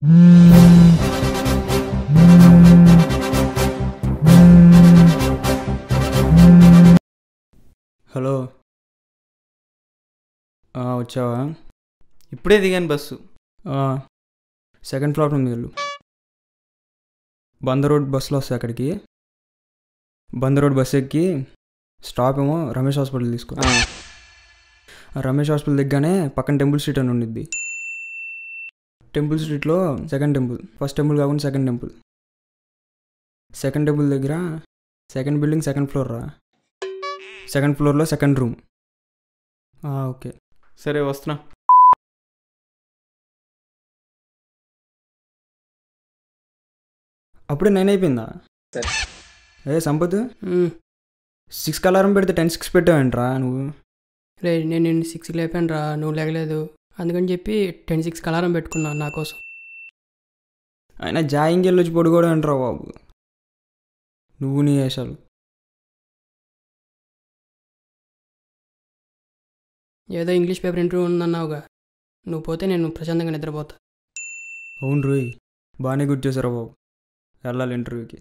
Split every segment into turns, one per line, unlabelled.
Hello ఆ, వచ్చావా ఇప్పుడే దిగాను బస్సు ఆ, సెకండ్ ఫ్లోర్ ఉంది వెళ్ళు బంద రోడ్ బస్సులో వస్తాయి అక్కడికి బంద రోడ్ బస్ ఎక్కి స్టాప్ ఏమో రమేష్ హాస్పిటల్ తీసుకో ఆ రమేష్ హాస్పిటల్ దిగ్గానే పక్కన టెంపుల్ స్ట్రీట్ అని ఉండిద్ది టెంపుల్ స్ట్రీట్లో సెకండ్ టెంపుల్ ఫస్ట్ టెంపుల్ కాకుండా సెకండ్ టెంపుల్ సెకండ్ టెంపుల్ దగ్గర సెకండ్ బిల్డింగ్ సెకండ్ ఫ్లోర్ రా సెకండ్ ఫ్లోర్లో సెకండ్ రూమ్ ఓకే
సరే వస్తున్నా
అప్పుడే నైన్ అయిపోయిందా
సరే.
ఏ సంపత్ సిక్స్ అలారం పెడితే టెన్ సిక్స్ పెట్టావేంట్రా నువ్వు
రే నేను నిన్ను సిక్స్కి లేపాను రా నువ్వు లేగలేదు అందుకని చెప్పి టెన్ సిక్స్కి అలారం పెట్టుకున్నా నా కోసం
అయినా జాయింగ్ వెళ్ళొచ్చి పడుకోవడం ఏంట్రా బాబు నువ్వు నీ వేషాలు
ఏదో ఇంగ్లీష్ పేపర్ ఇంటర్వ్యూ ఉందన్నావుగా నువ్వు పోతే నేను ప్రశాంతంగా నిద్రపోతా
అవును రోయ్ బాగానే గుర్తు చేశారా బాబు వెళ్ళాలి ఇంటర్వ్యూకి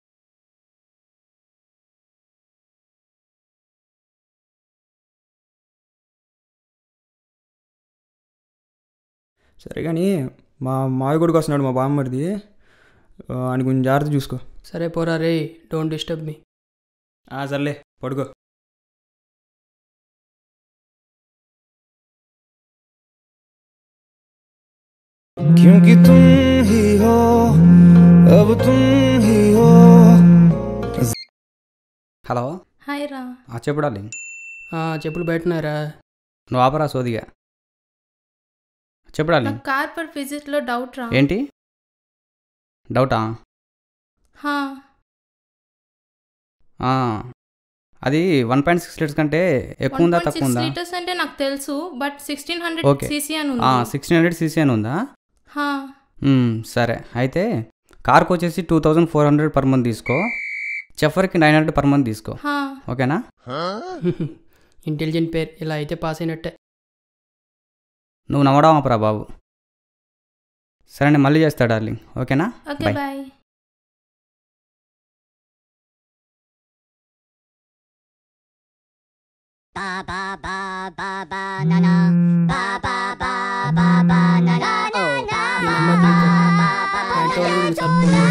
సరే కానీ మా మావి కొడుకు వస్తున్నాడు మా బామ్మడిది ఆ, ఆయన కొంచెం జాగ్రత్త చూసుకో
సరే పోరా రే డోంట్ డిస్టర్బ్ మీ
ఆ, సర్లే పడుకో
क्योंकि तुम ही हो अब तुम ही हो
హలో
హాయ్ రా
ఆ చెప్పు డార్లింగ్
ఆ, చెప్పులు బయటన్నారా
నువ్వు ఆపరా సోదిగా చెప్పు డార్లింగ్
నాకు కార్పొరేట్ విజిట్లో డౌట్ రా
ఏంటి డౌటా
హా,
ఆ, అది వన్ పాయింట్ సిక్స్ లీటర్స్ కంటే ఎక్కువ ఉందా
1.6
తక్కువ ఉందా
లీటర్స్ అంటే నాకు తెలుసు but sixteen hundred
Okay.
CC అని ఉంది
సిక్స్టీన్ హండ్రెడ్ సీసీ అని ఉందా
హా,
మ్మ్, సరే అయితే కార్కి వచ్చేసి two thousand four hundred per month తీసుకో చెఫర్కి నైన్ హండ్రెడ్ పర్ మంత్ తీసుకో
హా.
ఓకేనా
ఇంటెలిజెంట్ పేరు ఇలా అయితే పాస్ అయినట్టే
నువ్వు నమ్మడం ఆపరా బాబు సరే నేను మళ్ళీ చేస్తా డార్లింగ్ ఓకేనా
ఓకే
Bye.
బాయ్
ఈ నెంబర్ నీకు. పాయింట్ వాళ్ళు కూడా సరిపోదు.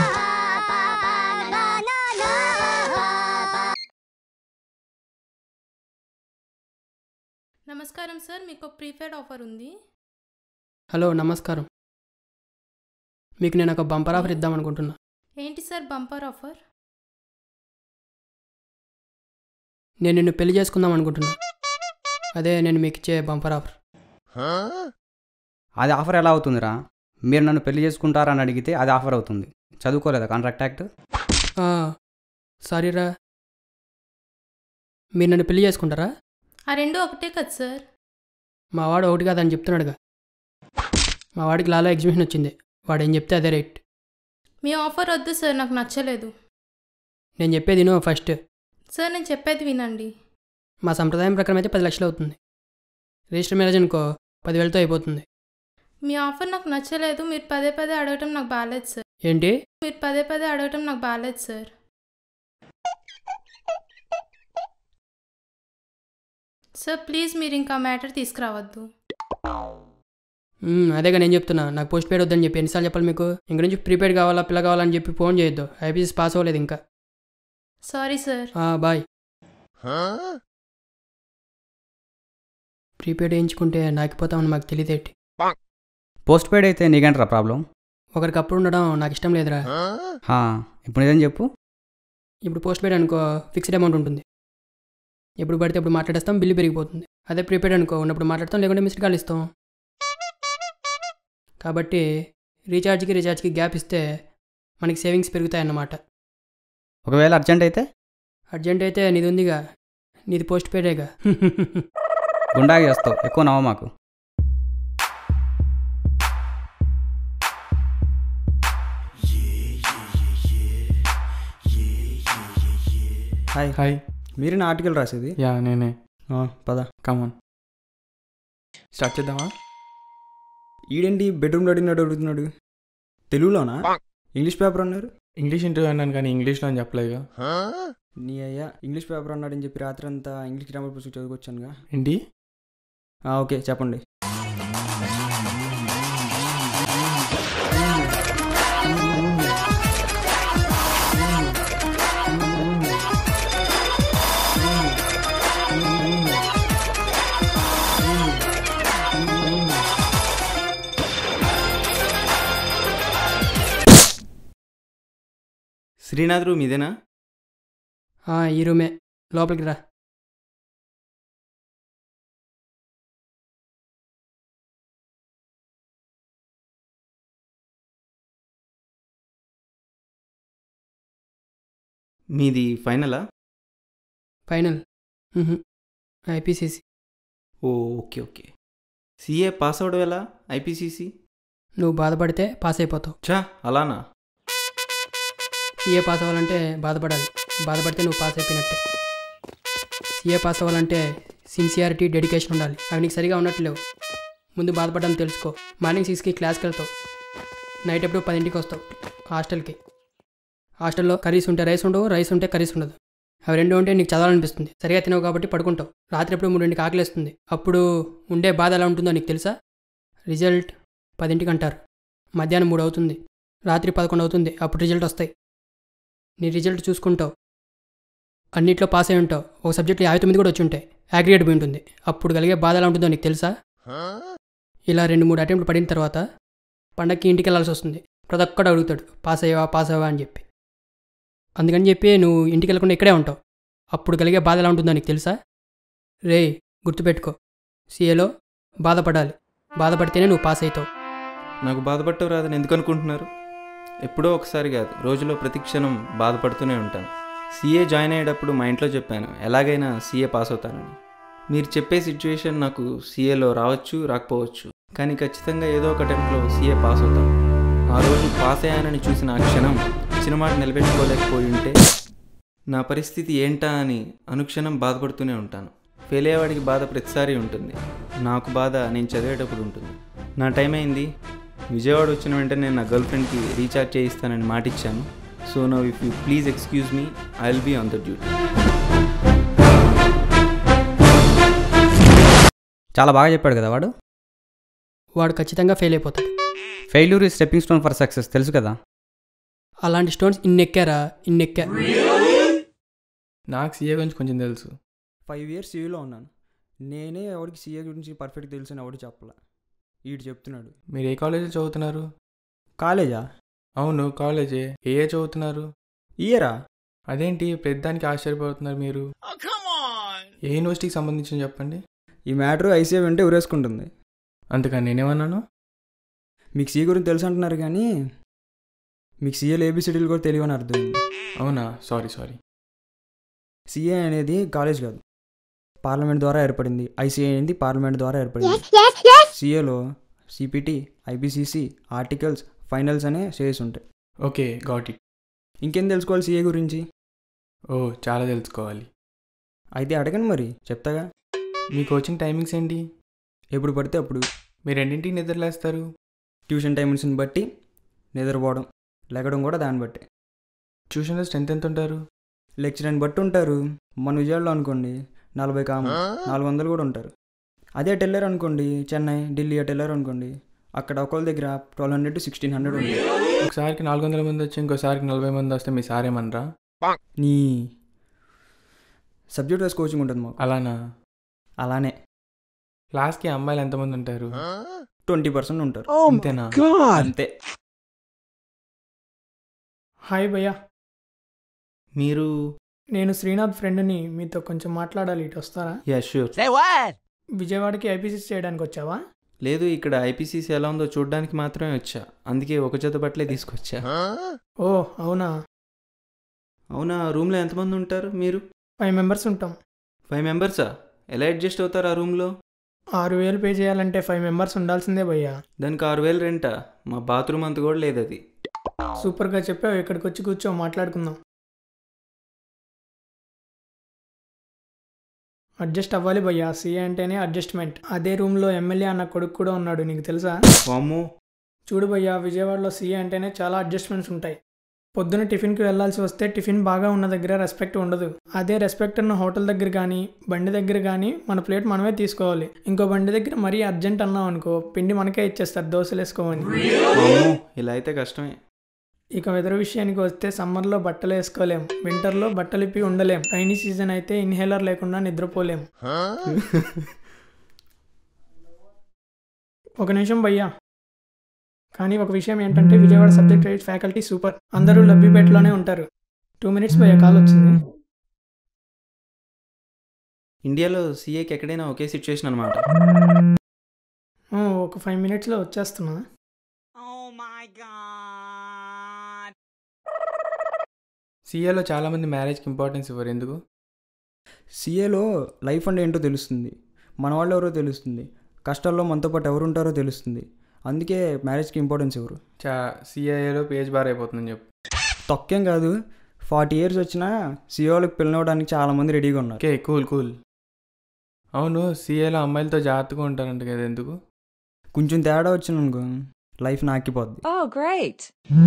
నమస్కారం సార్ మీకు ప్రీపెయిడ్ ఆఫర్ ఉంది
హలో నమస్కారం మీకు నేను ఒక బంపర్ ఆఫర్ ఇద్దాం అనుకుంటున్నా
ఏంటి సార్ బంపర్ ఆఫర్
నేను నిన్ను పెళ్లి చేసుకుందాం అనుకుంటున్నా అదే నేను మీకు ఇచ్చే బంపర్ ఆఫర్
అది ఆఫర్ ఎలా అవుతుందిరా మీరు నన్ను పెళ్లి చేసుకుంటారా అని అడిగితే అది ఆఫర్ అవుతుంది చదువుకోలేదా కాంట్రాక్ట్ యాక్ట్
ఆ, సారీరా మీరు నన్ను పెళ్లి చేసుకుంటారా
ఆ రెండు ఒకటే కదా సార్
మా వాడు ఒకటి కాదని చెప్తున్నాడుగా మా వాడికి లాలో ఎగ్జిబిషన్ వచ్చింది వాడు ఏం చెప్తే అదే రైట్
మీ ఆఫర్ వద్దు సార్ నాకు నచ్చలేదు
నేను చెప్పేది నువ్వు ఫస్ట్
సార్ నేను చెప్పేది వినండి
మా సంప్రదాయం ప్రకారం అయితే పది లక్షలు అవుతుంది రిజిస్టర్ మ్యారేజ్ అనుకో పదివేలతో అయిపోతుంది
మీ ఆఫర్ నాకు నచ్చలేదు మీరు పదే పదే అడగటం నాకు బాగాలేదు సార్
ఏంటి
మీరు పదే పదే అడగటం నాకు బాగాలేదు సార్ సార్ ప్లీజ్ మీరు ఇంకా మ్యాటర్ తీసుకురావద్దు
మ్మ్, అదేగా నేను చెప్తున్నా నాకు పోస్ట్ పేడ్ వద్దని చెప్పి ఎన్నిసార్లు చెప్పాలి మీకు ఇంక నుంచి ప్రీపెయిడ్ కావాలా పిల్ల కావాలని చెప్పి ఫోన్ చేయొద్దు ఐపీఎస్ పాస్ అవ్వలేదు ఇంకా
సారీ సార్
ఆ, బాయ్ ప్రీపెయిడ్ వేయించుకుంటే నాకిపోతామని మాకు తెలియదేంటి
పోస్ట్ పెయిడ్ అయితే నీకేంట్రా ప్రాబ్లం
ఒకరికి అప్పుడు ఉండడం నాకు ఇష్టం లేదురా
హా, ఇప్పుడు నిజం చెప్పు
ఇప్పుడు పోస్ట్ పెయిడ్ అనుకో ఫిక్స్డ్ అమౌంట్ ఉంటుంది ఎప్పుడు పడితే ఎప్పుడు మాట్లాడేస్తాం బిల్లు పెరిగిపోతుంది అదే ప్రీపెయిడ్ అనుకో ఉన్నప్పుడు మాట్లాడతాం లేకుంటే మిస్డ్ కాల్ ఇస్తాం కాబట్టి రీఛార్జ్కి రీఛార్జ్కి గ్యాప్ ఇస్తే మనకి సేవింగ్స్ పెరుగుతాయన్నమాట
ఒకవేళ అర్జెంట్ అయితే
అర్జెంట్ అయితే నీది ఉందిగా నీది పోస్ట్ పెయిడేగా
గుండాగా చేస్తావు ఎక్కువ నవ్వ మాకు
హాయ్
హాయ్
మీరే నా ఆర్టికల్ రాసేది
యా నేనే
ఆ, పద
కమాన్ స్టార్ట్ చేద్దామా
ఈడేంటి బెడ్రూమ్లో అడిగినాడు అడుగుతున్నాడు తెలుగులోనా ఇంగ్లీష్ పేపర్ అన్నారు
ఇంగ్లీష్ ఇంటర్వ్యూ అన్నాను కానీ ఇంగ్లీష్లో అని చెప్పలేదుగా
నీ అయ్యా ఇంగ్లీష్ పేపర్ అన్నాడని చెప్పి రాత్రి అంతా ఇంగ్లీష్ గ్రామర్ పుస్తకం చదువుకొచ్చానుగా
ఏంటి
ఆ, ఓకే చెప్పండి
శ్రీనాథ్ రూమ్ ఇదేనా
ఆ, ఈ రూమే లోపలికి రా
మీది ఫైనలా
final IPCC
oh okay okay CA pass అవడం ఎలా ఐపీసీసీ
నువ్వు బాధపడితే పాస్ అయిపోతావు
చా అలానా
సీఏ పాస్ అవ్వాలంటే బాధపడాలి బాధపడితే నువ్వు పాస్ అయిపోయినట్టే సీఏ పాస్ అవ్వాలంటే సిన్సియారిటీ డెడికేషన్ ఉండాలి అవి నీకు సరిగా ఉన్నట్లేవు ముందు బాధపడడం తెలుసుకో మార్నింగ్ సిక్స్కి క్లాస్కి వెళ్తావు నైట్ ఎప్పుడు పదింటికి వస్తావు హాస్టల్కి హాస్టల్లో కర్రీస్ ఉంటే రైస్ ఉండవు రైస్ ఉంటే కర్రీస్ ఉండదు అవి రెండు ఉంటే నీకు చదవాలనిపిస్తుంది సరిగా తినవు కాబట్టి పడుకుంటావు రాత్రి ఎప్పుడు మూడింటికి ఆకలేస్తుంది అప్పుడు ఉండే బాధ ఎలా ఉంటుందో నీకు తెలుసా రిజల్ట్ పదింటికి అంటారు మధ్యాహ్నం మూడు అవుతుంది రాత్రి పదకొండు అవుతుంది అప్పుడు రిజల్ట్ వస్తాయి నీ రిజల్ట్ చూసుకుంటావు అన్నిట్లో పాస్ అయి ఉంటావు ఒక సబ్జెక్ట్లో యాభై తొమ్మిది కూడా వచ్చి ఉంటాయి అగ్రిగేట్ పోయి ఉంటుంది అప్పుడు కలిగే బాధ ఎలా ఉంటుందో నీకు తెలుసా ఇలా రెండు మూడు అటెంప్ట్లు పడిన తర్వాత పండక్కి ఇంటికి వెళ్ళాల్సి వస్తుంది ప్రతి ఒక్కడు అడుగుతాడు పాస్ అయ్యావా పాస్ అయ్యావా అని చెప్పి అందుకని చెప్పి నువ్వు ఇంటికి వెళ్ళకుండా ఇక్కడే ఉంటావు అప్పుడు కలిగే బాధ ఎలా ఉంటుందో నీకు తెలుసా రే గుర్తుపెట్టుకో సీఏలో బాధపడాలి బాధపడితేనే నువ్వు పాస్ అవుతావు
నాకు బాధపడటం రాదని ఎందుకు అనుకుంటున్నారు ఎప్పుడో ఒకసారి కాదు రోజులో ప్రతి క్షణం బాధపడుతూనే ఉంటాను సీఏ జాయిన్ అయ్యేటప్పుడు మా ఇంట్లో చెప్పాను ఎలాగైనా సీఏ పాస్ అవుతానని మీరు చెప్పే సిచ్యువేషన్ నాకు సీఏలో రావచ్చు రాకపోవచ్చు కానీ ఖచ్చితంగా ఏదో ఒక టైంలో సీఏ పాస్ అవుతాను ఆ రోజు పాస్ అయ్యానని చూసిన ఆ క్షణం ఇచ్చిన మాట నిలబెట్టుకోలేకపోయి ఉంటే నా పరిస్థితి ఏంటా అని అనుక్షణం బాధపడుతూనే ఉంటాను ఫెయిల్ అయ్యేవాడికి బాధ ప్రతిసారి ఉంటుంది నాకు బాధ నేను చదివేటప్పుడు ఉంటుంది నా టైం అయింది విజయవాడ వచ్చిన వెంటనే నా గర్ల్ ఫ్రెండ్కి రీఛార్జ్ చేయిస్తానని మాట ఇచ్చాను so now if you please excuse me I will be on the duty
చాలా బాగా చెప్పాడు కదా వాడు
వాడు ఖచ్చితంగా ఫెయిల్ అయిపోతాడు
ఫెయిల్యూర్ ఈ స్టెప్పింగ్ స్టోన్ ఫర్ సక్సెస్ తెలుసు కదా
అలాంటి స్టోన్స్ ఇన్నెక్కారా ఇన్నెక్కా
నాకు సీఏ గురించి కొంచెం తెలుసు
ఫైవ్ ఇయర్స్ సీఈలో ఉన్నాను నేనే ఎవరికి సీఏ గురించి పర్ఫెక్ట్ తెలుసు అని ఎవడు చెప్పలే ఈడు చెప్తున్నాడు
మీరు ఏ కాలేజీలో చదువుతున్నారు
కాలేజా
అవును కాలేజే ఏ ఏ చదువుతున్నారు
ఇయరా
అదేంటి పెద్దానికి ఆశ్చర్యపోతున్నారు మీరు ఏ యూనివర్సిటీకి సంబంధించిన చెప్పండి
ఈ మ్యాటర్ ఐసీఏ వింటే ఉరేసుకుంటుంది
అంతకని నేనేమన్నాను
మీకు సీఏ గురించి తెలుసు అంటున్నారు కానీ మీకు సీఏలు ఏబిసిడీలు కూడా తెలియని అర్థమైంది
అవునా సారీ సారీ
సీఏ అనేది కాలేజ్ కాదు పార్లమెంట్ ద్వారా ఏర్పడింది ఐసీఏ అనేది పార్లమెంట్ ద్వారా ఏర్పడింది సీఏలో సిపిటి ఐబిసిసి ఆర్టికల్స్ ఫైనల్స్ అనే షేర్స్ ఉంటాయి
ఓకే గాట్ ఇట్
ఇంకేం తెలుసుకోవాలి సీఏ గురించి
ఓ చాలా తెలుసుకోవాలి
అయితే అడగండి మరి చెప్తాగా
మీ కోచింగ్ టైమింగ్స్ ఏంటి
ఎప్పుడు పడితే అప్పుడు
మీరు రెండింటికి నిద్రలేస్తారు
ట్యూషన్ టైమింగ్స్ని బట్టి నిద్రపోవడం లెగడం కూడా దాన్ని బట్టి
ట్యూషన్లో స్ట్రెంత్ ఎంత ఉంటారు
లెక్చరర్ని బట్టి ఉంటారు మన విజయవాడలో అనుకోండి నలభై కాము నాలుగు వందలు కూడా ఉంటారు అదే అటు వెళ్ళారు అనుకోండి చెన్నై ఢిల్లీ అటు వెళ్ళారు అనుకోండి అక్కడ ఒకళ్ళ దగ్గర twelve hundred to sixteen hundred ఉంది
ఒకసారికి నాలుగు వందల మంది వచ్చి ఇంకోసారికి నలభై మంది వస్తే మీ సార్ ఏమనరా
నీ సబ్జెక్ట్ వైస్ కోచింగ్ ఉంటుంది మాకు
అలానా
అలానే
క్లాస్కి అమ్మాయిలు ఎంతమంది ఉంటారు
ట్వంటీ పర్సెంట్ ఉంటారు
అంతేనా
అంతే
హాయ్ భయ్యా
మీరు
నేను శ్రీనాథ్ ఫ్రెండ్ని మీతో కొంచెం మాట్లాడాలి ఇటు వస్తారా
యా ష్యూర్
విజయవాడకి ఐపీసీ చేయడానికి వచ్చావా
లేదు ఇక్కడ ఐపీసీసీ ఎలా ఉందో చూడడానికి మాత్రమే వచ్చా అందుకే ఒక జత బట్టలే తీసుకొచ్చా
ఓ అవునా
అవునా రూమ్లో ఎంతమంది ఉంటారు మీరు
ఫైవ్ మెంబర్స్ ఉంటాం
ఫైవ్ మెంబర్సా ఎలా అడ్జస్ట్ అవుతారు ఆ రూమ్లో
ఆరు వేలు పే చేయాలంటే ఫైవ్ మెంబర్స్ ఉండాల్సిందే భయ్యా
దానికి ఆరు వేలు రెంటా మా బాత్రూమ్ అంత కూడా లేదు అది
సూపర్గా చెప్పావు ఇక్కడికి వచ్చి కూర్చో మాట్లాడుకుందాం అడ్జస్ట్ అవ్వాలి భయ్యా సీఏ అంటేనే అడ్జస్ట్మెంట్ అదే రూమ్లో ఎమ్మెల్యే అన్న కొడుకు కూడా ఉన్నాడు నీకు తెలుసా
వామ్మో
చూడు భయ్యా విజయవాడలో సీఏ అంటేనే చాలా అడ్జస్ట్మెంట్స్ ఉంటాయి పొద్దున టిఫిన్కి వెళ్ళాల్సి వస్తే టిఫిన్ బాగా ఉన్న దగ్గర రెస్పెక్ట్ ఉండదు అదే రెస్పెక్ట్ ఉన్న హోటల్ దగ్గర కానీ బండి దగ్గర కానీ మన ప్లేట్ మనమే తీసుకోవాలి ఇంకో బండి దగ్గర మరీ అర్జెంట్ అన్నాం అనుకో పిండి మనకే ఇచ్చేస్తారు దోశలు వేసుకోమని
వామ్మో ఇలా అయితే కష్టమే
ఇక వెదర్ విషయానికి వస్తే సమ్మర్లో బట్టలు వేసుకోలేం వింటర్లో బట్టలు ఇప్పి ఉండలేం రైనీ సీజన్ అయితే ఇన్హేలర్ లేకుండా నిద్రపోలేం ఒక నిమిషం భయ్యా కానీ ఒక విషయం ఏంటంటే Vijayawada subject right faculty super అందరూ లబ్బిపేటలోనే ఉంటారు టూ మినిట్స్ భయ్యా కాల్ వచ్చింది
ఇండియాలో సీఏకి ఎక్కడైనా ఒకే సిచ్యువేషన్ అనమాట
ఆ, ఒక ఫైవ్ మినిట్స్లో వచ్చేస్తున్నా
సీఏలో చాలామంది మ్యారేజ్కి ఇంపార్టెన్స్ ఇవ్వరు ఎందుకు
సీఏలో లైఫ్ అంటే ఏంటో తెలుస్తుంది మన వాళ్ళు ఎవరో తెలుస్తుంది కష్టాల్లో మనతో పాటు ఎవరు ఉంటారో తెలుస్తుంది అందుకే మ్యారేజ్కి ఇంపార్టెన్స్ ఎవరు
చా సిఐఏలో పేజ్ బార్ అయిపోతుందని చెప్పు
తొక్కేం కాదు ఫార్టీ ఇయర్స్ వచ్చినా సీఏ వాళ్ళకి పిల్లనివ్వడానికి చాలామంది రెడీగా ఉన్నారు
ఓకే కూల్ కూల్ అవును సీఏలో అమ్మాయిలతో జాగ్రత్తగా ఉంటారంట కదా ఎందుకు
కొంచెం తేడా వచ్చిందనుకో లైఫ్ నాకిపోద్ది
Oh, great.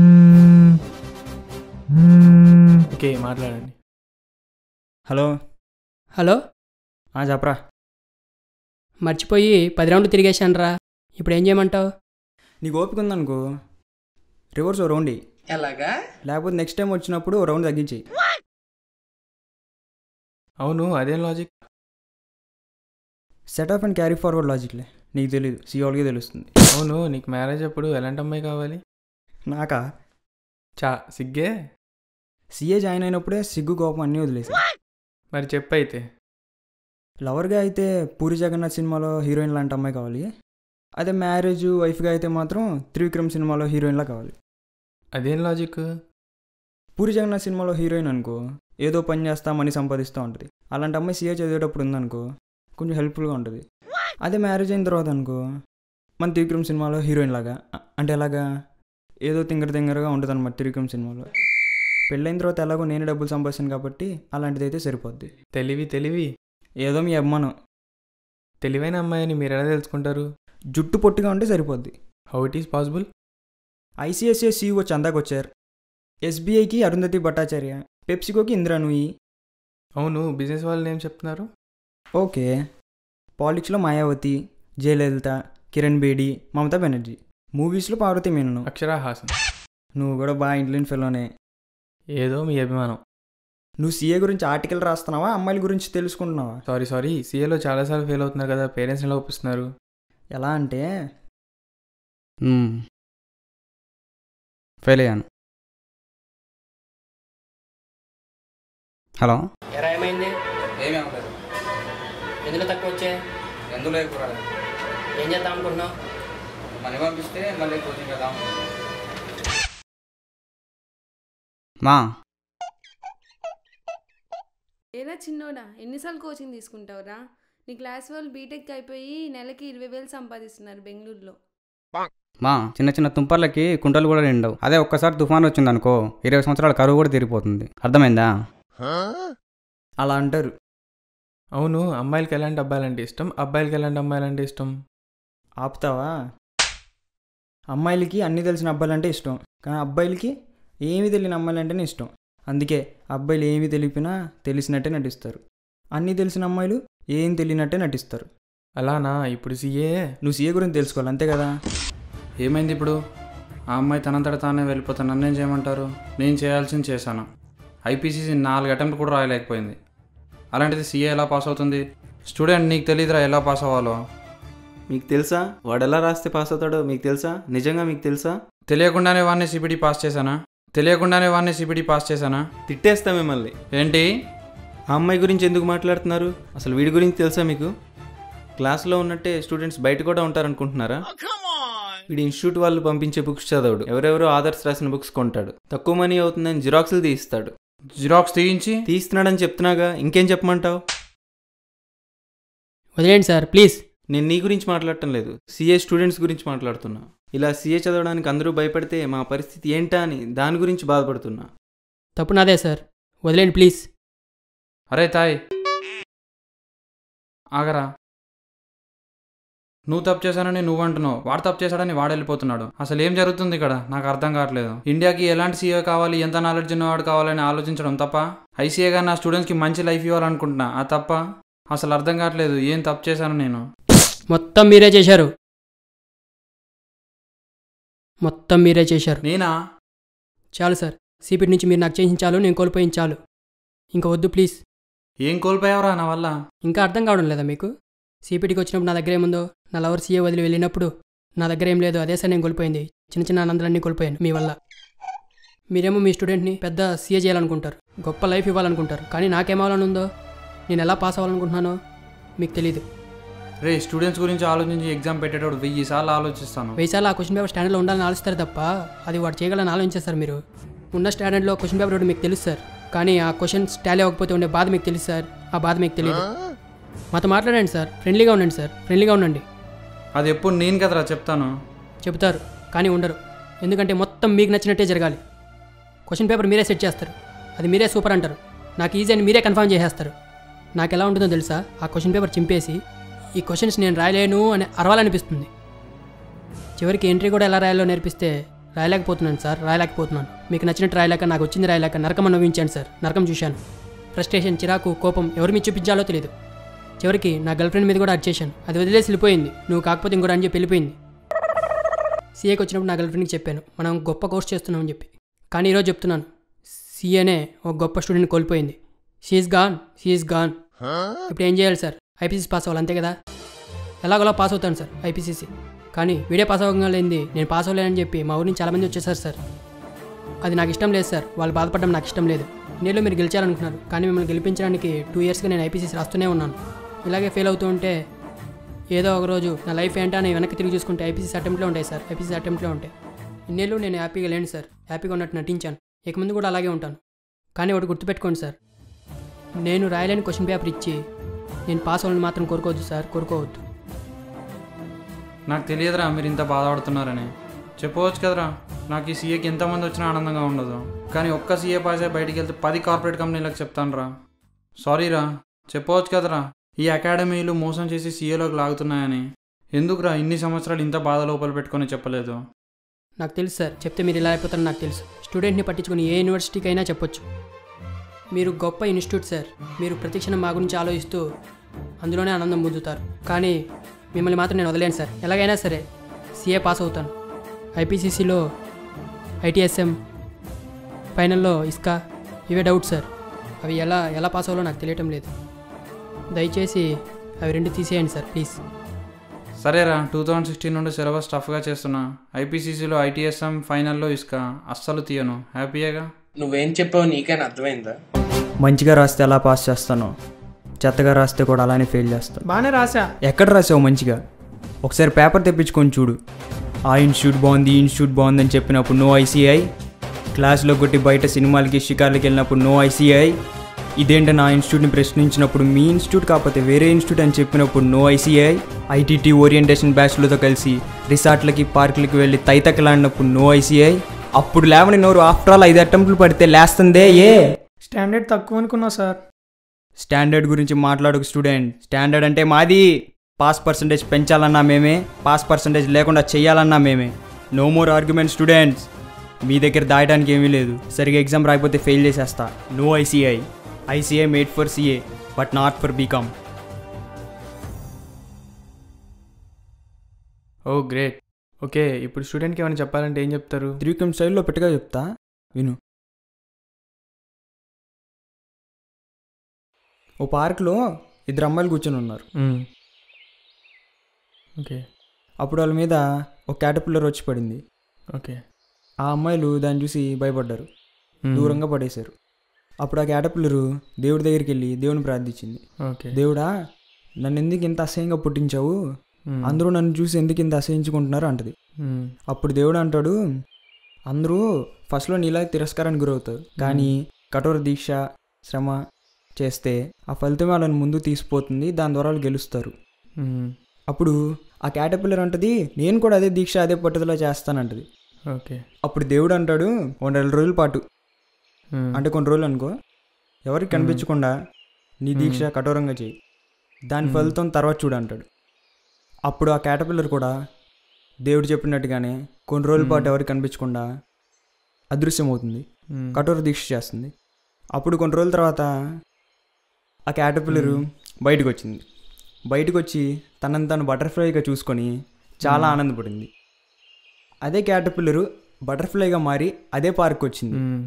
ఓకే మాట్లాడండి
హలో
హలో
ఆ చెప్పరా
మర్చిపోయి పది రౌండ్లు తిరిగేశానురా ఇప్పుడు ఏం చేయమంటావు
నీకు ఓపిక ఉందనుకో రివర్స్ ఓ రౌండ్ ఎయ్.
ఎలాగా
లేకపోతే నెక్స్ట్ టైం వచ్చినప్పుడు ఓ రౌండ్ తగ్గించేయి
అవును అదేం logic
set off and carry forward లాజిక్లే నీకు తెలియదు సీ వాళ్ళకే తెలుస్తుంది
అవును నీకు మ్యారేజ్ అప్పుడు ఎలాంటి అమ్మాయి కావాలి
నాకా
చా సిగ్గే
సీఏ జాయిన్ అయినప్పుడే సిగ్గు కోపం అన్నీ వదిలేసి
మరి చెప్పు అయితే
లవర్గా అయితే పూరి జగన్నాథ్ సినిమాలో హీరోయిన్ లాంటి అమ్మాయి కావాలి అదే మ్యారేజ్ వైఫ్గా అయితే మాత్రం త్రివిక్రమ్ సినిమాలో హీరోయిన్లా కావాలి
అదేం లాజిక్
పూరి జగన్నాథ్ సినిమాలో హీరోయిన్ అనుకో ఏదో పని చేస్తా మనీ సంపాదిస్తూ ఉంటుంది అలాంటి అమ్మాయి సీఏ చదివేటప్పుడు ఉందనుకో కొంచెం హెల్ప్ఫుల్గా ఉంటుంది అదే మ్యారేజ్ అయిన తర్వాత అనుకో మన త్రివిక్రమ్ సినిమాలో హీరోయిన్ లాగా అ- అంటే ఎలాగా ఏదో తింగర తింగరగా ఉంటుంది అనమాట త్రివిక్రమ్ సినిమాలో పెళ్ళైన తర్వాత ఎలాగో నేను డబ్బులు సంపాదిస్తాను కాబట్టి అలాంటిది అయితే సరిపోద్ది
తెలివి తెలివి
ఏదో మీ అభిమానం
తెలివైన అమ్మాయిని మీరు ఎలా తెలుసుకుంటారు
జుట్టు పొట్టిగా ఉంటే సరిపోద్ది
how it is possible
ICICI CEO చందాకొచ్చారు ఎస్బీఐకి Arundhati Bhattacharya పెప్సికోకి Indira నుయి
అవును బిజినెస్ వాళ్ళు ఏం చెప్తున్నారు
ఓకే పాలిటిక్స్లో మాయావతి జయలలిత కిరణ్ బేడి మమతా బెనర్జీ మూవీస్లో పార్వతి మీనను
అక్షరాహాసం
నువ్వు కూడా బాగా ఇంట్లో ఫెలోనే
ఏదో మీ అభిమానం
నువ్వు సీఏ గురించి ఆర్టికల్ రాస్తున్నావా అమ్మాయిల గురించి తెలుసుకుంటున్నావా
సారీ సారీ సీఏలో చాలాసార్లు ఫెయిల్ అవుతున్నారు కదా పేరెంట్స్ని ఎలా ఒప్పిస్తున్నారు
ఎలా అంటే
ఫెయిల్ అయ్యాను హలో
ఎరా ఏమైంది
ఏమీ అవ్వలేదు
ఎందులో తక్కువ వచ్చే
ఎందులో ఎక్కువ
ఏం చేద్దాం అనుకుంటున్నావు
మనీ పంపిస్తే మళ్ళీ కోచింగ్ వెళ్దాం మా
ఏరా చిన్నోడా ఎన్నిసార్లు కోచింగ్ తీసుకుంటావురా నీ క్లాస్ వాళ్ళు బీటెక్ అయిపోయి నెలకి ఇరవై వేలు సంపాదిస్తున్నారు బెంగళూరులో
మా చిన్న చిన్న తుంపర్లకి కుంటలు కూడా నిండవు అదే ఒక్కసారి తుఫాన్ వచ్చిందనుకో ఇరవై సంవత్సరాల కరువు కూడా తీరిపోతుంది అర్థమైందా
అలా అంటారు
అవును అమ్మాయిలకి ఎలాంటి అబ్బాయిలంటే ఇష్టం అబ్బాయిలకి ఎలాంటి అమ్మాయిలంటే ఇష్టం
ఆపుతావా అమ్మాయిలకి అన్నీ తెలిసిన అబ్బాయిలంటే ఇష్టం కానీ అబ్బాయిలకి ఏమీ తెలియని అమ్మాయిలంటేనే ఇష్టం అందుకే అబ్బాయిలు ఏమీ తెలిపినా తెలిసినట్టే నటిస్తారు అన్నీ తెలిసిన అమ్మాయిలు ఏం తెలియనట్టే నటిస్తారు
అలానా ఇప్పుడు సీఏ
నువ్వు సీఏ గురించి తెలుసుకోవాలి అంతే కదా
ఏమైంది ఇప్పుడు ఆ అమ్మాయి తనంతట తానే వెళ్ళిపోతాను నన్నేం చేయమంటారు నేను చేయాల్సింది చేశాను ఐపీసీసీ నాలుగు అటెంప్ట్ కూడా రాయలేకపోయింది అలాంటిది సీఏ ఎలా పాస్ అవుతుంది స్టూడెంట్ నీకు తెలియదురా ఎలా పాస్ అవ్వాలో
మీకు తెలుసా వాడు ఎలా రాస్తే పాస్ అవుతాడో మీకు తెలుసా నిజంగా మీకు తెలుసా
తెలియకుండానే వాడిని సిబిడి పాస్ చేశానా తెలియకుండానే వాడిని సిబిడి పాస్ చేశానా
తిట్టేస్తా మిమ్మల్ని
ఏంటి
ఆ అమ్మాయి గురించి ఎందుకు మాట్లాడుతున్నారు అసలు వీడి గురించి తెలుసా మీకు క్లాస్లో ఉన్నట్టే స్టూడెంట్స్ బయట కూడా ఉంటారనుకుంటున్నారా వీడి ఇన్స్టిట్యూట్ వాళ్ళు పంపించే బుక్స్ చదవడు ఎవరెవరో ఆదర్స్ రాసిన బుక్స్ కొంటాడు తక్కువ మనీ అవుతుందని జిరాక్స్లు తీయిస్తాడు
జిరాక్స్ తీయించి
తీస్తున్నాడని చెప్తున్నాగా ఇంకేం చెప్పమంటావు
వదిలేండి సార్ ప్లీజ్
నేను నీ గురించి మాట్లాడటం లేదు సీఏ స్టూడెంట్స్ గురించి మాట్లాడుతున్నా ఇలా సీఏ చదవడానికి అందరూ భయపడితే మా పరిస్థితి ఏంటా అని దాని గురించి బాధపడుతున్నా
తప్పు నాదే సార్ వదిలేండి ప్లీజ్
అరే తాయ్ ఆగరా నువ్వు తప్పు చేశానని నువ్వు అంటున్నావు వాడు తప్పు చేశాడని వాడు వెళ్ళిపోతున్నాడు అసలు ఏం జరుగుతుంది ఇక్కడ నాకు అర్థం కావట్లేదు ఇండియాకి ఎలాంటి సీఏ కావాలి ఎంత నాలెడ్జ్ ఉన్నవాడు కావాలని ఆలోచించడం తప్ప ఐసీఏగా నా స్టూడెంట్స్కి మంచి లైఫ్ ఇవ్వాలనుకుంటున్నా ఆ తప్ప అసలు అర్థం కావట్లేదు ఏం తప్పు చేశాను నేను
మొత్తం మీరే చేశారు మొత్తం మీరే చేశారు
నేనా
చాలు సార్ సిపిటి నుంచి మీరు నాకు చేయించాలు నేను కోల్పోయించాలు ఇంకా వద్దు ప్లీజ్
ఏం కోల్పోయావురా నా వల్ల
ఇంకా అర్థం కావడం లేదా మీకు సిపిటికి వచ్చినప్పుడు నా దగ్గర ఏముందో నా లవర్ సీఏ వదిలి వెళ్ళినప్పుడు నా దగ్గర ఏం లేదు అదే సార్ నేను కోల్పోయింది చిన్న చిన్న ఆనందాలన్నీ కోల్పోయాను మీ వల్ల మీరేమో మీ స్టూడెంట్ని పెద్ద సీఏ చేయాలనుకుంటారు గొప్ప లైఫ్ ఇవ్వాలనుకుంటారు కానీ నాకేమవ్వాలని ఉందో నేను ఎలా పాస్ అవ్వాలనుకుంటున్నానో మీకు తెలియదు
రే స్టూడెంట్స్ గురించి ఆలోచించి ఎగ్జామ్ పెట్టేటప్పుడు వెయ్యి సార్లు ఆలోచిస్తాను
వెయ్యిసార్లు ఆ క్వశ్చన్ పేపర్ స్టాండర్డ్లో ఉండాలని ఆలోచిస్తారు తప్ప అది వాడు చేయగలని ఆలోచించారు మీరు ఉన్న స్టాండర్డ్లో క్వశ్చన్ పేపర్ ఒకటి మీకు తెలుసు సార్ కానీ ఆ క్వశ్చన్స్ టాలీ అవ్వకపోతే ఉండే బాధ మీకు తెలుసు సార్ ఆ బాధ మీకు తెలియదు మాతో మాట్లాడండి సార్ ఫ్రెండ్లీగా ఉండండి సార్ ఫ్రెండ్లీగా ఉండండి
అది ఎప్పుడు నేను కదరా చెప్తాను
చెబుతారు కానీ ఉండరు ఎందుకంటే మొత్తం మీకు నచ్చినట్టే జరగాలి క్వశ్చన్ పేపర్ మీరే సెట్ చేస్తారు అది మీరే సూపర్ అంటారు నాకు ఈజీ అని మీరే కన్ఫర్మ్ చేసేస్తారు నాకు ఎలా ఉంటుందో తెలుసా ఆ క్వశ్చన్ పేపర్ చింపేసి ఈ క్వశ్చన్స్ నేను రాయలేను అని అరవాలనిపిస్తుంది చివరికి ఎంట్రీ కూడా ఎలా రాయాలో నేర్పిస్తే రాయలేకపోతున్నాను సార్ రాయలేకపోతున్నాను మీకు నచ్చినట్టు రాయలేక నాకు వచ్చింది రాయలేక నరకం అనుభవించాను సార్ నరకం చూశాను ఫ్రస్ట్రేషన్ చిరాకు కోపం ఎవరి మీద చూపించాలో తెలియదు చివరికి నా గర్ల్ ఫ్రెండ్ మీద కూడా అడిచేశాను అది వదిలేసి వెళ్ళిపోయింది నువ్వు కాకపోతే ఇంకోటి అని చెప్పి వెళ్ళిపోయింది సీఏకి వచ్చినప్పుడు నా గర్ల్ ఫ్రెండ్కి చెప్పాను మనం గొప్ప కోర్స్ చేస్తున్నామని చెప్పి కానీ ఈరోజు చెప్తున్నాను సీఏనే ఒక గొప్ప స్టూడెంట్ కోల్పోయింది షీఈస్ గాన్ షీఈస్ గాన్ ఇప్పుడు ఏం చేయాలి సార్ ఐపీసీసీ పాస్ అవ్వాలి అంతే కదా ఎలాగోలా పాస్ అవుతాను సార్ ఐపీసీసీ కానీ వీడే పాస్ అవ్వగలింది నేను పాస్ అవ్వలేనని చెప్పి మా ఊరి నుంచి చాలామంది వచ్చేసారు సార్ అది నాకు ఇష్టం లేదు సార్ వాళ్ళు బాధపడడం నాకు ఇష్టం లేదు నేను మీరు గెలిచారనుకున్నారు కానీ మిమ్మల్ని గెలిపించడానికి టూ ఇయర్స్గా నేను ఐపీసీసీ రాస్తూనే ఉన్నాను ఇలాగే ఫెయిల్ అవుతూ ఉంటే ఏదో ఒక రోజు నా లైఫ్ ఏంటో అని వెనక్కి తిరిగి చూసుకుంటే ఐపీసీ అటెంప్ట్లో ఉంటాయి సార్ ఐపీసీ అటెంప్ట్లో ఉంటాయి ఇన్నేళ్ళు నేను హ్యాపీగా లేను సార్ హ్యాపీగా ఉన్నట్టు నటించాను ఇక ముందు కూడా అలాగే ఉంటాను కానీ ఒకటి గుర్తుపెట్టుకోండి సార్ నేను రాయలేని క్వశ్చన్ పేపర్ ఇచ్చి నేను పాస్ అవ్వాలని మాత్రం కోరుకోవద్దు సార్ కోరుకోవద్దు
నాకు తెలియదురా మీరు ఇంత బాధపడుతున్నారని చెప్పవచ్చు కదరా నాకు ఈ సీఏకి ఎంతమంది వచ్చినా ఆనందంగా ఉండదు కానీ ఒక్క సీఏ పాస్ అయ్యి బయటికి వెళ్తే పది కార్పొరేట్ కంపెనీలకు చెప్తాను రా సారీరా చెప్పవచ్చు కదరా ఈ అకాడమీలు మోసం చేసి సీఏలోకి లాగుతున్నాయని ఎందుకురా ఇన్ని సంవత్సరాలు ఇంత బాధ లోపల పెట్టుకొని చెప్పలేదు
నాకు తెలుసు సార్ చెప్తే మీరు ఇలా అయిపోతారని నాకు తెలుసు స్టూడెంట్ని పట్టించుకుని ఏ యూనివర్సిటీకి అయినా చెప్పొచ్చు మీరు గొప్ప ఇన్స్టిట్యూట్ సార్ మీరు ప్రతి క్షణం మా గురించి ఆలోచిస్తూ అందులోనే ఆనందం పొందుతారు కానీ మిమ్మల్ని మాత్రం నేను వదిలేను సార్ ఎలాగైనా సరే సీఏ పాస్ అవుతాను ఐపీసీసీలో ఐటీఎస్ఎం ఫైనల్లో ఇస్కా ఇవే డౌట్ సార్ అవి ఎలా ఎలా పాస్ అవ్వాలో నాకు తెలియటం లేదు దయచేసి అవి రెండు తీసేయండి సార్ ప్లీజ్
సరేరా టూ థౌజండ్ సిక్స్టీన్ నుండి సిలబస్ టఫ్గా చేస్తున్నా ఐపీసీసీలో ఐటీఎస్ఎం ఫైనల్లో ఇసుక అస్సలు తీయను హ్యాపీయేగా
నువ్వేం చెప్పావు నీకైనా అర్థమైందా
మంచిగా రాస్తే ఎలా పాస్ చేస్తాను చెత్తగా రాస్తే కూడా అలానే ఫెయిల్ చేస్తాను
బాగానే రాసా
ఎక్కడ రాసావు మంచిగా ఒకసారి పేపర్ తెప్పించుకొని చూడు ఆ ఇన్స్టిట్యూట్ బాగుంది ఈ ఇన్స్టిట్యూట్ బాగుందని చెప్పినప్పుడు నో ఐసీఐ క్లాస్లో కొట్టి బయట సినిమాలకి షికార్లకి వెళ్ళినప్పుడు నో ఐసీఐ ఇదేంటి నా ఇన్స్టిట్యూట్ని ప్రశ్నించినప్పుడు మీ ఇన్స్టిట్యూట్ కాకపోతే వేరే ఇన్స్టిట్యూట్ అని చెప్పినప్పుడు నో ఐసీఐ ఐటీటీ ఓరియంటేషన్ బ్యాచ్లతో కలిసి రిసార్ట్లకి పార్కులకి వెళ్ళి తైతక్కలాడినప్పుడు నో ఐసీఐ అప్పుడు లేవని నోరు ఆఫ్టర్ ఆల్ ఐదు అటెంప్ట్లు పడితే లేస్తుందే ఏ
స్టాండర్డ్ తక్కువ అనుకున్నా సార్
స్టాండర్డ్ గురించి మాట్లాడుకు స్టూడెంట్ స్టాండర్డ్ అంటే మాది పాస్ పర్సంటేజ్ పెంచాలన్నా మేమే పాస్ పర్సంటేజ్ లేకుండా చేయాలన్నా మేమే నో మోర్ ఆర్గ్యుమెంట్ స్టూడెంట్స్ మీ దగ్గర దాయడానికి ఏమీ లేదు సరిగా ఎగ్జామ్ రాకపోతే ఫెయిల్ చేసేస్తా no ICI ICI made for CA but not for BCom
oh great okay ఇప్పుడు స్టూడెంట్కి ఏమైనా చెప్పాలంటే ఏం చెప్తారు
త్రికం స్టైల్లో పెట్టగా చెప్తా విను ఓ పార్క్లో ఇద్దరు అమ్మాయిలు కూర్చొని ఉన్నారు
ఓకే
అప్పుడు వాళ్ళ మీద ఒక క్యాటపిల్లర్ వచ్చి పడింది
ఓకే
ఆ అమ్మాయిలు దాన్ని చూసి భయపడ్డారు దూరంగా పడేశారు అప్పుడు ఆ క్యాటపిల్లరు దేవుడి దగ్గరికి వెళ్ళి దేవుని ప్రార్థించింది
ఓకే
దేవుడా నన్ను ఎందుకు ఇంత అసహ్యంగా పుట్టించావు అందరూ నన్ను చూసి ఎందుకు ఇంత అసహించుకుంటున్నారు అంటది అప్పుడు దేవుడు అంటాడు అందరూ ఫస్ట్లో నీలా తిరస్కారానికి గురవుతారు కానీ కఠోర దీక్ష శ్రమ చేస్తే ఆ ఫలితం వాళ్ళని ముందు తీసిపోతుంది దాని ద్వారా వాళ్ళు గెలుస్తారు అప్పుడు ఆ క్యాటపిల్లర్ అంటది నేను కూడా అదే దీక్ష అదే పట్టుదల చేస్తానంటది
ఓకే
అప్పుడు దేవుడు అంటాడు ఒక నెల రోజుల పాటు అంటే కొన్ని రోజులు అనుకో ఎవరికి కనిపించకుండా నీ దీక్ష కఠోరంగా చేయి దాని ఫలితం తర్వాత చూడు అంటాడు అప్పుడు ఆ క్యాటపిల్లర్ కూడా దేవుడు చెప్పినట్టుగానే కొన్ని రోజుల పాటు ఎవరికి కనిపించకుండా అదృశ్యమవుతుంది
మ్మ్.
కఠోర దీక్ష చేస్తుంది అప్పుడు కొన్ని రోజుల తర్వాత ఆ క్యాటపిల్లరు బయటకు వచ్చింది బయటకు వచ్చి తనని తను బటర్ఫ్లైగా చూసుకొని చాలా ఆనందపడింది అదే క్యాటపిల్లరు బటర్ఫ్లైగా మారి అదే పార్క్ వచ్చింది
మ్మ్.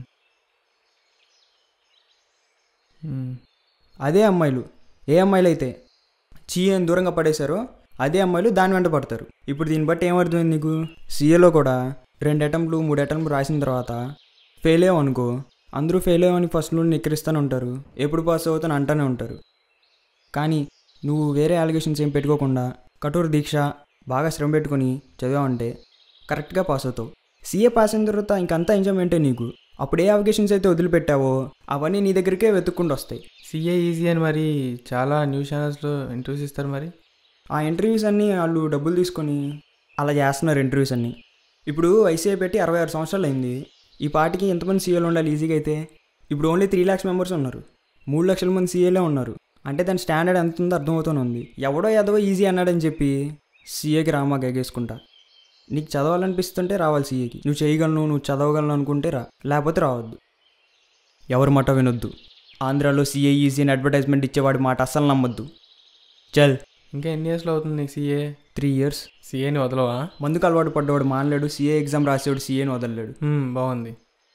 మ్మ్.
అదే అమ్మాయిలు ఏ అమ్మాయిలు అయితే చీ అని దూరంగా పడేశారో అదే అమ్మాయిలు దాని వెంట పడతారు ఇప్పుడు దీన్ని బట్టి ఏమర్థమైంది నీకు సీఏలో కూడా రెండు అటెంప్ట్లు మూడు అటెంప్ట్లు రాసిన తర్వాత ఫెయిల్ అయ్యావనుకో అందరూ ఫెయిల్ అయ్యామని ఫస్ట్ నుండి నిక్కరిస్తూనే ఉంటారు ఎప్పుడు పాస్ అవుతాను అంటూనే ఉంటారు కానీ నువ్వు వేరే అలిగేషన్స్ ఏం పెట్టుకోకుండా కఠోర దీక్ష బాగా శ్రమ పెట్టుకొని చదివావంటే కరెక్ట్గా పాస్ అవుతావు సీఏ పాస్ అయిన తర్వాత ఇంకంతా ఎంజాయ్మెంటే నీకు అప్పుడు ఏ అలిగేషన్స్ అయితే వదిలిపెట్టావో అవన్నీ నీ దగ్గరికే వెతుక్కుంటూ వస్తాయి
సిఏ ఈజీ అని మరి చాలా న్యూస్ ఛానల్స్లో ఇంటర్వ్యూస్ ఇస్తారు మరి
ఆ ఇంటర్వ్యూస్ అన్నీ వాళ్ళు డబ్బులు తీసుకొని అలా చేస్తున్నారు ఇంటర్వ్యూస్ అన్నీ ఇప్పుడు ఐసీఐ పెట్టి అరవై ఆరు సంవత్సరాలు అయింది ఈ పార్టీకి ఎంతమంది సీఏలు ఉండాలి ఈజీగా అయితే ఇప్పుడు ఓన్లీ త్రీ ల్యాక్స్ మెంబర్స్ ఉన్నారు మూడు లక్షల మంది సీఏలే ఉన్నారు అంటే దాని స్టాండర్డ్ ఎంత ఉందో అర్థమవుతూనే ఉంది ఎవడో ఎదవో ఈజీ అన్నాడని చెప్పి సీఏకి రామా గగేసుకుంటా నీకు చదవాలనిపిస్తుంటే రావాలి సీఏకి నువ్వు చేయగలను నువ్వు చదవగలను అనుకుంటే రా లేకపోతే రావద్దు ఎవరి మాట వినొద్దు ఆంధ్రాలో సీఏ ఈజీ అని అడ్వర్టైజ్మెంట్ ఇచ్చేవాడి మాట అస్సలు నమ్మొద్దు చల్
ఇంకా ఎన్ని ఇయర్స్లో అవుతుంది నీకు సీఏ
త్రీ ఇయర్స్
సీఏని వదలవా
మందుకు అలవాటు పడ్డవాడు మానలేడు సీఏ ఎగ్జామ్ రాసేవాడు సీఏని వదలలేడు
మ్మ్, బాగుంది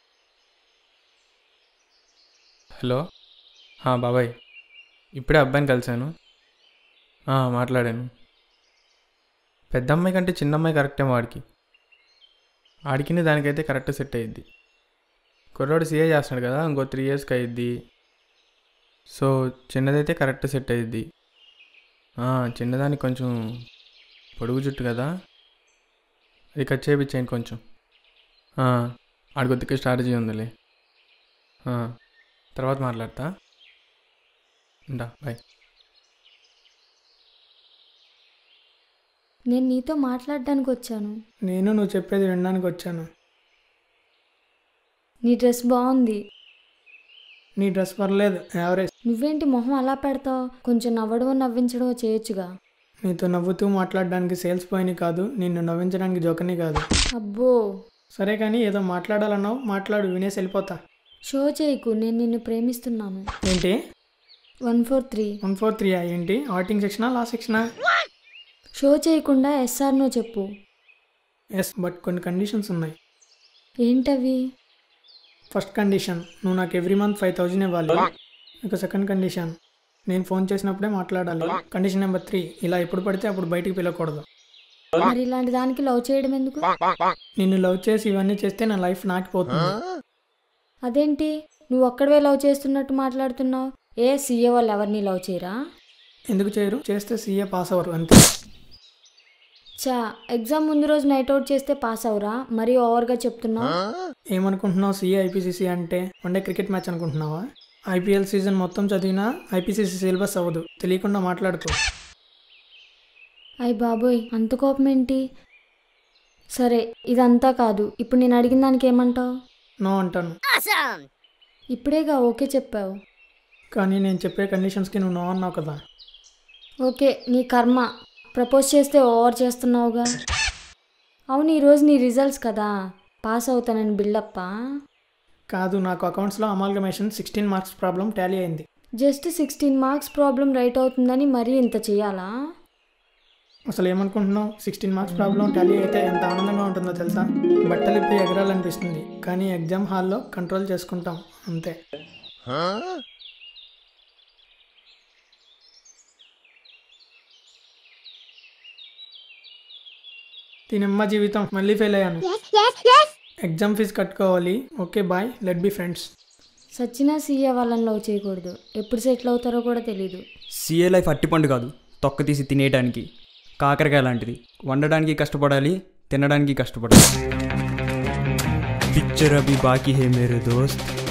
హలో ఆ, బాబాయ్ ఇప్పుడే అబ్బాయిని కలిశాను ఆ, మాట్లాడాను పెద్ద అమ్మాయి కంటే చిన్న అమ్మాయి కరెక్టే వాడికి ఆడికిని దానికైతే కరెక్ట్ సెట్ అయ్యిద్ది కుర్రాడు సీఏ చేస్తున్నాడు కదా ఇంకో త్రీ ఇయర్స్కి అయ్యిద్ది సో చిన్నదైతే కరెక్ట్ సెట్ అయ్యిద్ది ఆ, చిన్నదానికి కొంచెం పొడుగు జుట్టు కదా అది కట్ చేయించేయండి కొంచెం ఆ, ఆడికొద్దిగా స్ట్రాటజీ ఉందిలే ఆ, తర్వాత మాట్లాడతా ఉంటా బాయ్
నేను నీతో మాట్లాడడానికి వచ్చాను
నేను నువ్వు చెప్పేది వినడానికి వచ్చాను
నీ డ్రెస్ బాగుంది
నీ డ్రెస్ పర్లేదు యావరేజ్
నువ్వేంటి మొహం అలా పెడతావు కొంచెం నవ్వడమో నవ్వించడమో చేయొచ్చుగా
నీతో నవ్వుతూ మాట్లాడడానికి సేల్స్ బాయ్ని కాదు నిన్ను నవ్వించడానికి జోకని కాదు
అబ్బో
సరే కానీ ఏదో మాట్లాడాలన్నావు మాట్లాడు వినేసి వెళ్ళిపోతా
షో చేయకు నేను నిన్ను ప్రేమిస్తున్నాను
ఏంటి
one four three
one four three ఏంటి ఆటింగ్ సెక్షనా లాస్ట్ సెక్షనా
షో చేయకుండా ఎస్ఆర్ నో చెప్పు
ఎస్ బట్ కొన్ని కండిషన్స్ ఉన్నాయి
ఏంటవి
ఫస్ట్ కండిషన్ నువ్వు నాకు ఎవ్రీ మంత్ ఫైవ్ థౌజండ్ ఇవ్వాలి ఇక సెకండ్ కండిషన్ నేను ఫోన్ చేసినప్పుడే మాట్లాడాలి కండిషన్ నెంబర్ త్రీ ఇలా ఎప్పుడు పడితే అప్పుడు బయటికి పిలవకూడదు
మరి ఇలాంటి దానికి లవ్ చేయడం ఎందుకు
నిన్ను లవ్ చేసి ఇవన్నీ చేస్తే నా లైఫ్ నాకిపోతుంది
అదేంటి నువ్వు ఒక్కడవే లవ్ చేస్తున్నట్టు మాట్లాడుతున్నావు ఏ సీఏ వాళ్ళు ఎవరిని లవ్ చేయరా
ఎందుకు చేయరు చేస్తే సీఏ పాస్ అవ్వరు అంతే
చా ఎగ్జామ్ ముందు రోజు నైట్ అవుట్ చేస్తే పాస్ అవరా మరీ ఓవర్గా చెప్తున్నావు
ఏమనుకుంటున్నావు సీఏ ఐపీసీసీ అంటే వన్డే క్రికెట్ మ్యాచ్ అనుకుంటున్నావా ఐపీఎల్ సీజన్ మొత్తం చదివినా ఐపీసీసీ సిలబస్ అవ్వదు తెలియకుండా మాట్లాడుకో
అయ్ బాబోయ్ అంత కోపం ఏంటి సరే ఇదంతా కాదు ఇప్పుడు నేను అడిగిన దానికి ఏమంటావు
నో అంటాను
ఇప్పుడేగా ఓకే చెప్పావు
కానీ నేను చెప్పే కండిషన్స్కి నువ్వు నో అన్నావు కదా
ఓకే నీ కర్మ ప్రపోజ్ చేస్తే ఓవర్ చేస్తున్నావుగా అవును ఈరోజు నీ రిజల్ట్స్ కదా పాస్ అవుతానని బిల్డప్పా
కాదు నాకు అకౌంట్స్లో amalgamation sixteen marks problem tally అయింది
just sixteen marks problem right అవుతుందని మరీ ఇంత చేయాలా
అసలు ఏమనుకుంటున్నావు సిక్స్టీన్ మార్క్స్ ప్రాబ్లం టాలీ అయితే ఎంత ఆనందంగా ఉంటుందో తెలుసా బట్టలు ఇప్పి ఎగరాలనిపిస్తుంది కానీ ఎగ్జామ్ హాల్లో కంట్రోల్ చేసుకుంటాం అంతే దీనమ్మ జీవితం మళ్ళీ ఫెయిల్ అయ్యాను ఎగ్జామ్ ఫీజు కట్టుకోవాలి okay bye let be friends
సచ్చినా సీఏ వాళ్ళని లవ్ చేయకూడదు ఎప్పుడు సెటిల్ అవుతారో కూడా తెలీదు
సీఏ లైఫ్ అట్టిపండు కాదు తొక్క తీసి తినేయడానికి కాకరకాయ లాంటిది వండడానికి కష్టపడాలి తినడానికి కష్టపడాలి పిక్చర్ అభి బాకీ హే మేరే దోస్త్